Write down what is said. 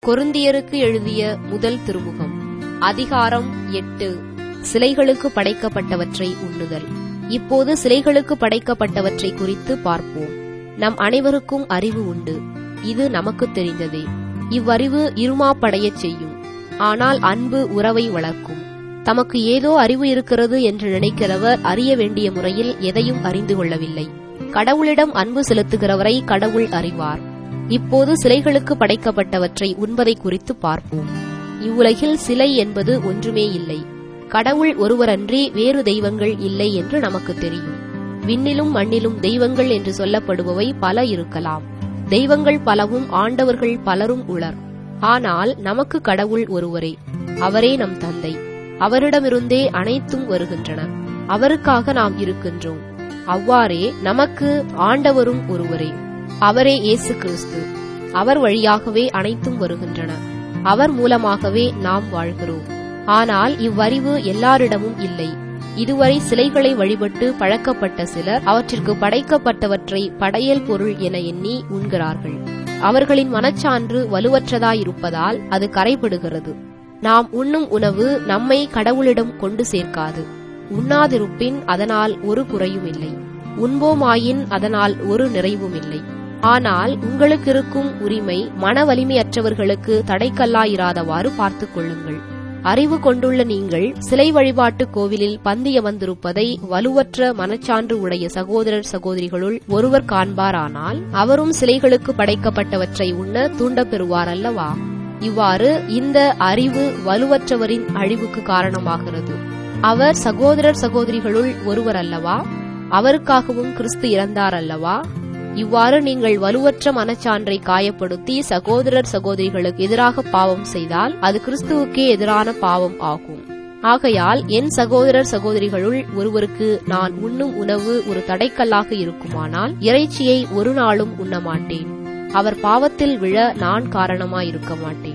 கொருந்தியருக்கு எழுதிய முதல் திருமுகம் அதிகாரம் எட்டு சிலைகளுக்கு படைக்கப்பட்டவற்றை உண்ணுதல் இப்போது சிலைகளுக்கு படைக்கப்பட்டவற்றை குறித்து பார்ப்போம் நம் அனைவருக்கும் அறிவு உண்டு இது நமக்கு தெரிந்ததே இவ்வறிவு இருமாப்படையச் செய்யும் ஆனால் அன்பு உறவை வளர்க்கும் தமக்கு ஏதோ அறிவு இருக்கிறது என்று நினைக்கிறவர் அறிய வேண்டிய முறையில் எதையும் அறிந்து கொள்ளவில்லை கடவுளிடம் அன்பு செலுத்துகிறவரை கடவுள் அறிவார் இப்போது சிலைகளுக்கு படைக்கப்பட்டவற்றை உண்பதை குறித்து பார்ப்போம் இவ்வுலகில் சிலை என்பது ஒன்றுமே இல்லை கடவுள் ஒருவரன்றி வேறு தெய்வங்கள் இல்லை என்று நமக்கு தெரியும் விண்ணிலும் மண்ணிலும் தெய்வங்கள் என்று சொல்லப்படுபவை பல இருக்கலாம் தெய்வங்கள் பலவும் ஆண்டவர்கள் பலரும் உளர் ஆனால் நமக்கு கடவுள் ஒருவரே அவரே நம் தந்தை அவரிடமிருந்தே அனைத்தும் வருகின்றன அவருக்காக நாம் இருக்கின்றோம் அவ்வாறே நமக்கு ஆண்டவரும் ஒருவரே அவரே இயேசு கிறிஸ்து அவர் வழியாகவே அனைத்தும் வருகின்றன அவர் மூலமாகவே நாம் வாழ்கிறோம் ஆனால் இவ்வறிவு எல்லாரிடமும் இல்லை இதுவரை சிலைகளை வழிபட்டு பழக்கப்பட்ட சிலர் அவற்றிற்கு படைக்கப்பட்டவற்றை படையல் பொருள் என எண்ணி உண்கிறார்கள் அவர்களின் மனச்சான்று வலுவற்றதாயிருப்பதால் அது கரைபடுகிறது நாம் உண்ணும் உணவு நம்மை கடவுளிடம் கொண்டு சேர்க்காது உண்ணாதிருப்பின் அதனால் ஒரு குறையும் இல்லை உண்போமாயின் அதனால் ஒரு நிறைவும் இல்லை ஆனால் உங்களுக்கு இருக்கும் உரிமை மன வலிமையற்றவர்களுக்கு தடைக்கல்லாயிராதவாறு பார்த்துக் கொள்ளுங்கள் அறிவு கொண்டுள்ள நீங்கள் சிலை வழிபாட்டு கோவிலில் பந்திய வந்திருப்பதை வலுவற்ற மனச்சான்று உடைய சகோதரர் சகோதரிகளுள் ஒருவர் காண்பாரானால் அவரும் சிலைகளுக்கு படைக்கப்பட்டவற்றை உண்ண தூண்டப் பெறுவார் அல்லவா இவ்வாறு இந்த அறிவு வலுவற்றவரின் அழிவுக்கு காரணமாகிறது அவர் சகோதரர் சகோதரிகளுள் ஒருவர் அல்லவா அவருக்காகவும் கிறிஸ்து இறந்தார் அல்லவா இவ்வாறு நீங்கள் வலுவற்ற மனச்சான்றை காயப்படுத்தி சகோதரர் சகோதரிகளுக்கு எதிராக பாவம் செய்தால் அது கிறிஸ்துவுக்கே எதிரான பாவம் ஆகும் ஆகையால் என் சகோதரர் சகோதரிகளுள் ஒருவருக்கு நான் உண்ணும் உணவு ஒரு தடைக்கல்லாக இருக்குமானால் இறைச்சியை ஒரு நாளும் உண்ண மாட்டேன் அவர் பாவத்தில் விழ நான் காரணமாயிருக்க மாட்டேன்